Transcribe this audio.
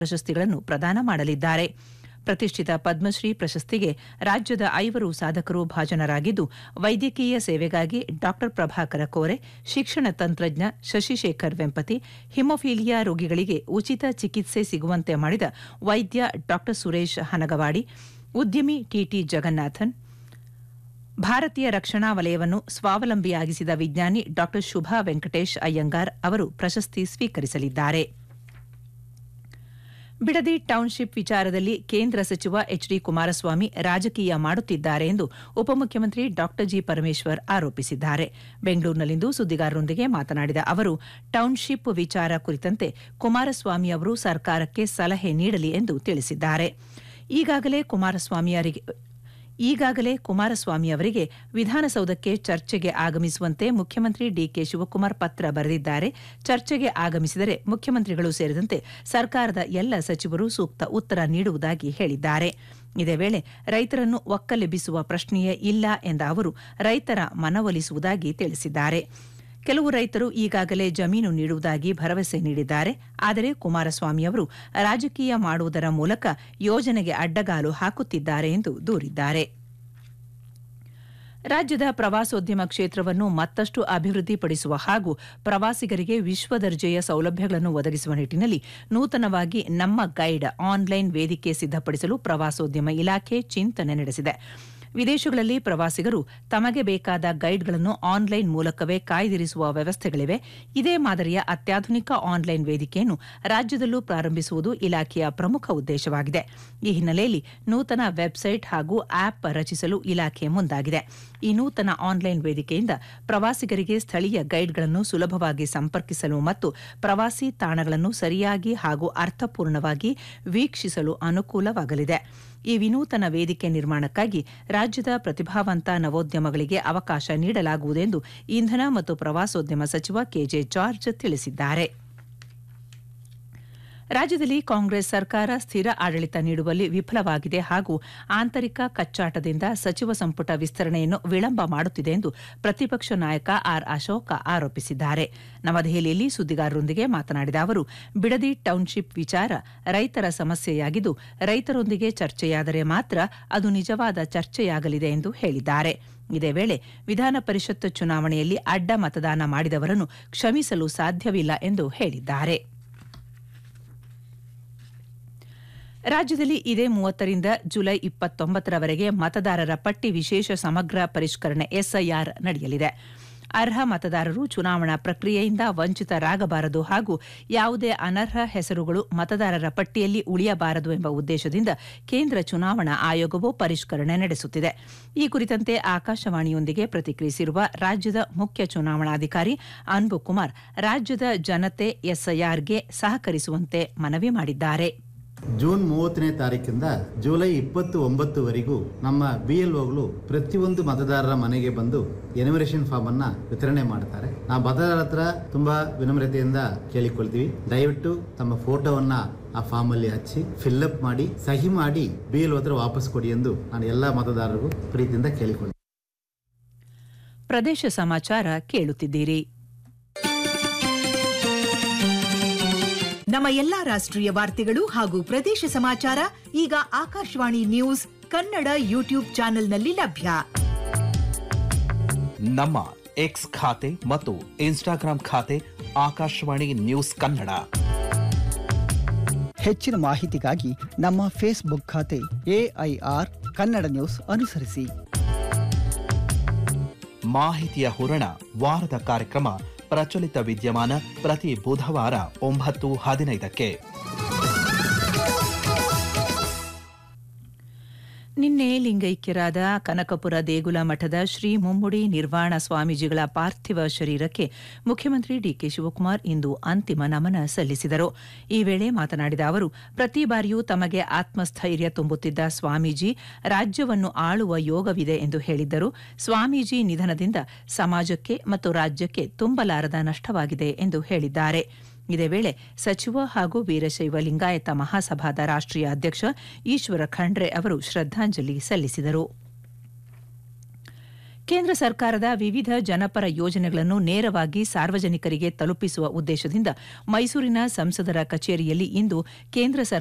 ಪ್ರಶಸ್ತಿಗಳನ್ನು ಪ್ರದಾನ ಮಾಡಲಿದ್ದಾರೆ ಪ್ರತಿಷ್ಠಿತ ಪದ್ಮಶ್ರೀ ಪ್ರಶಸ್ತಿಗೆ ರಾಜ್ಯದ ಐವರು ಸಾಧಕರು ಭಾಜನರಾಗಿದ್ದು ವೈದ್ಯಕೀಯ ಸೇವೆಗಾಗಿ ಡಾ ಪ್ರಭಾಕರ ಕೋರೆ ಶಿಕ್ಷಣ ತಂತ್ರಜ್ಞ ಶಶಿಶೇಖರ್ ವೆಂಪತಿ ಹಿಮೋಫೀಲಿಯಾ ರೋಗಿಗಳಿಗೆ ಉಚಿತ ಚಿಕಿತ್ಸೆ ಸಿಗುವಂತೆ ಮಾಡಿದ ವೈದ್ಯ ಡಾ ಸುರೇಶ್ ಹನಗವಾಡಿ ಉದ್ಯಮಿ ಟಿಟಿ ಜಗನ್ನಾಥನ್ ಭಾರತೀಯ ರಕ್ಷಣಾ ವಲಯವನ್ನು ಸ್ವಾವಲಂಬಿಯಾಗಿಸಿದ ವಿಜ್ಞಾನಿ ಡಾ ಶುಭಾ ವೆಂಕಟೇಶ್ ಅಯ್ಯಂಗಾರ್ ಅವರು ಪ್ರಶಸ್ತಿ ಸ್ವೀಕರಿಸಲಿದ್ದಾರೆ ಬಿಡದಿ ಟೌನ್ಶಿಪ್ ವಿಚಾರದಲ್ಲಿ ಕೇಂದ್ರ ಸಚಿವ ಎಚ್ ಡಿ ಕುಮಾರಸ್ವಾಮಿ ರಾಜಕೀಯ ಮಾಡುತ್ತಿದ್ದಾರೆ ಎಂದು ಉಪಮುಖ್ಯಮಂತ್ರಿ ಡಾ ಜಿ ಪರಮೇಶ್ವರ್ ಆರೋಪಿಸಿದ್ದಾರೆ ಬೆಂಗಳೂರಿನಲ್ಲಿಂದು ಸುದ್ದಿಗಾರರೊಂದಿಗೆ ಮಾತನಾಡಿದ ಅವರು ಟೌನ್ಶಿಪ್ ವಿಚಾರ ಕುರಿತಂತೆ ಕುಮಾರಸ್ವಾಮಿ ಅವರು ಸರ್ಕಾರಕ್ಕೆ ಸಲಹೆ ನೀಡಲಿ ಎಂದು ತಿಳಿಸಿದ್ದಾರೆ ಈಗಾಗಲೇ ಕುಮಾರಸ್ವಾಮಿಯವರಿಗೆ ಈಗಾಗಲೇ ಕುಮಾರಸ್ವಾಮಿ ಅವರಿಗೆ ವಿಧಾನಸೌಧಕ್ಕೆ ಚರ್ಚೆಗೆ ಆಗಮಿಸುವಂತೆ ಮುಖ್ಯಮಂತ್ರಿ ಡಿಕೆ ಶಿವಕುಮಾರ್ ಪತ್ರ ಬರೆದಿದ್ದಾರೆ ಚರ್ಚೆಗೆ ಆಗಮಿಸಿದರೆ ಮುಖ್ಯಮಂತ್ರಿಗಳು ಸೇರಿದಂತೆ ಸರ್ಕಾರದ ಎಲ್ಲ ಸಚಿವರು ಸೂಕ್ತ ಉತ್ತರ ನೀಡುವುದಾಗಿ ಹೇಳಿದ್ದಾರೆ ಇದೇ ವೇಳೆ ರೈತರನ್ನು ಒಕ್ಕಲೆಬ್ಬಿಸುವ ಪ್ರಶ್ನೆಯೇ ಇಲ್ಲ ಎಂದ ಅವರು ರೈತರ ಮನವೊಲಿಸುವುದಾಗಿ ತಿಳಿಸಿದ್ದಾರೆ ಕೆಲವು ರೈತರು ಈಗಾಗಲೇ ಜಮೀನು ನೀಡುವುದಾಗಿ ಭರವಸೆ ನೀಡಿದ್ದಾರೆ ಆದರೆ ಕುಮಾರಸ್ವಾಮಿ ಅವರು ರಾಜಕೀಯ ಮಾಡುವುದರ ಮೂಲಕ ಯೋಜನೆಗೆ ಅಡ್ಡಗಾಲು ಹಾಕುತ್ತಿದ್ದಾರೆ ಎಂದು ದೂರಿದ್ದಾರೆ ರಾಜ್ಯದ ಪ್ರವಾಸೋದ್ಯಮ ಕ್ಷೇತ್ರವನ್ನು ಮತ್ತಷ್ಟು ಅಭಿವೃದ್ಧಿಪಡಿಸುವ ಹಾಗೂ ಪ್ರವಾಸಿಗರಿಗೆ ವಿಶ್ವ ದರ್ಜೆಯ ಸೌಲಭ್ಯಗಳನ್ನು ಒದಗಿಸುವ ನಿಟ್ಟಿನಲ್ಲಿ ನೂತನವಾಗಿ ನಮ್ಮ ಗೈಡ್ ಆನ್ಲೈನ್ ವೇದಿಕೆ ಸಿದ್ಧಪಡಿಸಲು ಪ್ರವಾಸೋದ್ಯಮ ಇಲಾಖೆ ಚಿಂತನೆ ನಡೆಸಿದೆ ವಿದೇಶಗಳಲ್ಲಿ ಪ್ರವಾಸಿಗರು ತಮಗೆ ಬೇಕಾದ ಗೈಡ್ಗಳನ್ನು ಆನ್ಲೈನ್ ಮೂಲಕವೇ ಕಾಯ್ದಿರಿಸುವ ವ್ಯವಸ್ಥೆಗಳಿವೆ ಇದೇ ಮಾದರಿಯ ಅತ್ಯಾಧುನಿಕ ಆನ್ಲೈನ್ ವೇದಿಕೆಯನ್ನು ರಾಜ್ಯದಲ್ಲೂ ಪ್ರಾರಂಭಿಸುವುದು ಇಲಾಖೆಯ ಪ್ರಮುಖ ಉದ್ದೇಶವಾಗಿದೆ ಈ ಹಿನ್ನೆಲೆಯಲ್ಲಿ ನೂತನ ವೆಬ್ಸೈಟ್ ಹಾಗೂ ಆಪ್ ರಚಿಸಲು ಇಲಾಖೆ ಮುಂದಾಗಿದೆ ಈ ನೂತನ ಆನ್ಲೈನ್ ವೇದಿಕೆಯಿಂದ ಪ್ರವಾಸಿಗರಿಗೆ ಸ್ಥಳೀಯ ಗೈಡ್ಗಳನ್ನು ಸುಲಭವಾಗಿ ಸಂಪರ್ಕಿಸಲು ಮತ್ತು ಪ್ರವಾಸಿ ತಾಣಗಳನ್ನು ಸರಿಯಾಗಿ ಹಾಗೂ ಅರ್ಥಪೂರ್ಣವಾಗಿ ವೀಕ್ಷಿಸಲು ಅನುಕೂಲವಾಗಲಿದೆ ಈ ವಿನೂತನ ವೇದಿಕೆ ನಿರ್ಮಾಣಕ್ಕಾಗಿ ರಾಜ್ಯದ ಪ್ರತಿಭಾವಂತ ನವೋದ್ಯಮಗಳಿಗೆ ಅವಕಾಶ ನೀಡಲಾಗುವುದೆಂದು ಇಂಧನ ಮತ್ತು ಪ್ರವಾಸೋದ್ಯಮ ಸಚಿವ ಕೆಜೆ ಜಾರ್ಜ್ ತಿಳಿಸಿದ್ದಾರೆ ರಾಜ್ಯದಲ್ಲಿ ಕಾಂಗ್ರೆಸ್ ಸರ್ಕಾರ ಸ್ಥಿರ ಆಡಳಿತ ನೀಡುವಲ್ಲಿ ವಿಫಲವಾಗಿದೆ ಹಾಗೂ ಆಂತರಿಕ ಕಚ್ಚಾಟದಿಂದ ಸಚಿವ ಸಂಪುಟ ವಿಸ್ತರಣೆಯನ್ನು ವಿಳಂಬ ಮಾಡುತ್ತಿದೆ ಎಂದು ಪ್ರತಿಪಕ್ಷ ನಾಯಕ ಆರ್ ಅಶೋಕ ಆರೋಪಿಸಿದ್ದಾರೆ ನವದೆಹಲಿಯಲ್ಲಿ ಸುದ್ದಿಗಾರರೊಂದಿಗೆ ಮಾತನಾಡಿದ ಅವರು ಬಿಡದಿ ಟೌನ್ಶಿಪ್ ವಿಚಾರ ರೈತರ ಸಮಸ್ಯೆಯಾಗಿದ್ದು ರೈತರೊಂದಿಗೆ ಚರ್ಚೆಯಾದರೆ ಮಾತ್ರ ಅದು ನಿಜವಾದ ಚರ್ಚೆಯಾಗಲಿದೆ ಎಂದು ಹೇಳಿದ್ದಾರೆ ಇದೇ ವೇಳೆ ವಿಧಾನ ಪರಿಷತ್ ಚುನಾವಣೆಯಲ್ಲಿ ಅಡ್ಡ ಮತದಾನ ಮಾಡಿದವರನ್ನು ಕ್ಷಮಿಸಲು ಸಾಧ್ಯವಿಲ್ಲ ಎಂದು ಹೇಳಿದ್ದಾರೆ ರಾಜ್ಯದಲ್ಲಿ ಇದೇ ಮೂವತ್ತರಿಂದ ಜುಲೈ ಇಪ್ಪತ್ತೊಂಬತ್ತರವರೆಗೆ ಮತದಾರರ ಪಟ್ಟಿ ವಿಶೇಷ ಸಮಗ್ರ ಪರಿಷ್ಕರಣೆ ಎಸ್ಐಆರ್ ನಡೆಯಲಿದೆ ಅರ್ಹ ಮತದಾರರು ಚುನಾವಣಾ ಪ್ರಕ್ರಿಯೆಯಿಂದ ವಂಚಿತರಾಗಬಾರದು ಹಾಗೂ ಯಾವುದೇ ಅನರ್ಹ ಹೆಸರುಗಳು ಮತದಾರರ ಪಟ್ಟಿಯಲ್ಲಿ ಉಳಿಯಬಾರದು ಎಂಬ ಉದ್ದೇಶದಿಂದ ಕೇಂದ್ರ ಚುನಾವಣಾ ಆಯೋಗವು ಪರಿಷ್ಕರಣೆ ನಡೆಸುತ್ತಿದೆ ಈ ಕುರಿತಂತೆ ಆಕಾಶವಾಣಿಯೊಂದಿಗೆ ಪ್ರತಿಕ್ರಿಯಿಸಿರುವ ರಾಜ್ಯದ ಮುಖ್ಯ ಚುನಾವಣಾಧಿಕಾರಿ ಅನ್ಬು ಕುಮಾರ್ ರಾಜ್ಯದ ಜನತೆ ಎಸ್ಐಆರ್ಗೆ ಸಹಕರಿಸುವಂತೆ ಮನವಿ ಮಾಡಿದ್ದಾರೆ ಜೂನ್ ಮೂವತ್ತನೇ ತಾರೀಕಿಂದ ಜುಲೈ ಇಪ್ಪತ್ತು ಒಂಬತ್ತುವರೆಗೂ ನಮ್ಮ ಬಿ ಎಲ್ ಒಗಳು ಪ್ರತಿಯೊಂದು ಮತದಾರರ ಮನೆಗೆ ಬಂದು ಎನಿಮರೇಷನ್ ಫಾರ್ಮ್ ಅನ್ನ ವಿತರಣೆ ಮಾಡ್ತಾರೆ ನಾವು ಮತದಾರರ ಹತ್ರ ತುಂಬಾ ವಿನಮ್ರತೆಯಿಂದ ಕೇಳಿಕೊಳ್ತೀವಿ ದಯವಿಟ್ಟು ತಮ್ಮ ಫೋಟೋವನ್ನ ಆ ಫಾರ್ಮ್ ಅಲ್ಲಿ ಹಚ್ಚಿ ಫಿಲ್ಅಪ್ ಮಾಡಿ ಸಹಿ ಮಾಡಿ ಬಿ ಎಲ್ ಹತ್ರ ವಾಪಸ್ ಕೊಡಿ ಎಂದು ನಾನು ಎಲ್ಲಾ ಮತದಾರರಿಗೂ ಪ್ರೀತಿಯಿಂದ ಕೇಳಿಕೊಳ್ತೀನಿ ಪ್ರದೇಶ ಸಮಾಚಾರ ಕೇಳುತ್ತಿದ್ದೀರಿ ನಮ್ಮ ಎಲ್ಲಾ ರಾಷ್ಟ್ರೀಯ ವಾರ್ತೆಗಳು ಹಾಗೂ ಪ್ರದೇಶ ಸಮಾಚಾರ ಈಗ ಆಕಾಶವಾಣಿ ನ್ಯೂಸ್ ಕನ್ನಡ ಯೂಟ್ಯೂಬ್ ಚಾನೆಲ್ನಲ್ಲಿ ಲಭ್ಯ ನಮ್ಮ ಎಕ್ಸ್ ಖಾತೆ ಮತ್ತು ಇನ್ಸ್ಟಾಗ್ರಾಂ ಖಾತೆ ಆಕಾಶವಾಣಿ ನ್ಯೂಸ್ ಕನ್ನಡ ಹೆಚ್ಚಿನ ಮಾಹಿತಿಗಾಗಿ ನಮ್ಮ ಫೇಸ್ಬುಕ್ ಖಾತೆ ಎಐಆರ್ ಕನ್ನಡ ನ್ಯೂಸ್ ಅನುಸರಿಸಿ ಮಾಹಿತಿಯ ಹೂರಣ ವಾರದ ಕಾರ್ಯಕ್ರಮ ಪ್ರಚಲಿತ ವಿದ್ಯಮಾನ ಪ್ರತಿ ಬುಧವಾರ ಒಂಬತ್ತು ಹದಿನೈದಕ್ಕೆ ನಿನ್ನೆ ಲಿಂಗೈಕ್ಯರಾದ ಕನಕಪುರ ದೇಗುಲ ಮಠದ ಶ್ರೀ ಮುಮ್ಮುಡಿ ನಿರ್ವಾಣ ಸ್ವಾಮೀಜಿಗಳ ಪಾರ್ಥಿವ ಶರೀರಕ್ಕೆ ಮುಖ್ಯಮಂತ್ರಿ ಡಿಕೆ ಶಿವಕುಮಾರ್ ಇಂದು ಅಂತಿಮ ನಮನ ಸಲ್ಲಿಸಿದರು ಈ ವೇಳೆ ಮಾತನಾಡಿದ ಅವರು ಪ್ರತಿ ಬಾರಿಯೂ ತಮಗೆ ಆತ್ಮಸ್ಥೈರ್ಯ ತುಂಬುತ್ತಿದ್ದ ಸ್ವಾಮೀಜಿ ರಾಜ್ಯವನ್ನು ಆಳುವ ಯೋಗವಿದೆ ಎಂದು ಹೇಳಿದ್ದರು ಸ್ವಾಮೀಜಿ ನಿಧನದಿಂದ ಸಮಾಜಕ್ಕೆ ಮತ್ತು ರಾಜ್ಯಕ್ಕೆ ತುಂಬಲಾರದ ನಷ್ಟವಾಗಿದೆ ಎಂದು ಹೇಳಿದ್ದಾರೆ ಇದೇ ವೇಳೆ ಸಚಿವ ಹಾಗೂ ವೀರಶೈವ ಲಿಂಗಾಯತ ಮಹಾಸಭಾದ ರಾಷ್ಟ್ರೀಯ ಅಧ್ಯಕ್ಷ ಈಶ್ವರ ಖಂಡ್ರೆ ಅವರು ಶ್ರದ್ಧಾಂಜಲಿ ಸಲ್ಲಿಸಿದರು ಕೇಂದ್ರ ಸರ್ಕಾರದ ವಿವಿಧ ಜನಪರ ಯೋಜನೆಗಳನ್ನು ನೇರವಾಗಿ ಸಾರ್ವಜನಿಕರಿಗೆ ತಲುಪಿಸುವ ಉದ್ದೇಶದಿಂದ ಮೈಸೂರಿನ ಸಂಸದರ ಕಚೇರಿಯಲ್ಲಿ ಇಂದು ಕೇಂದ್ರ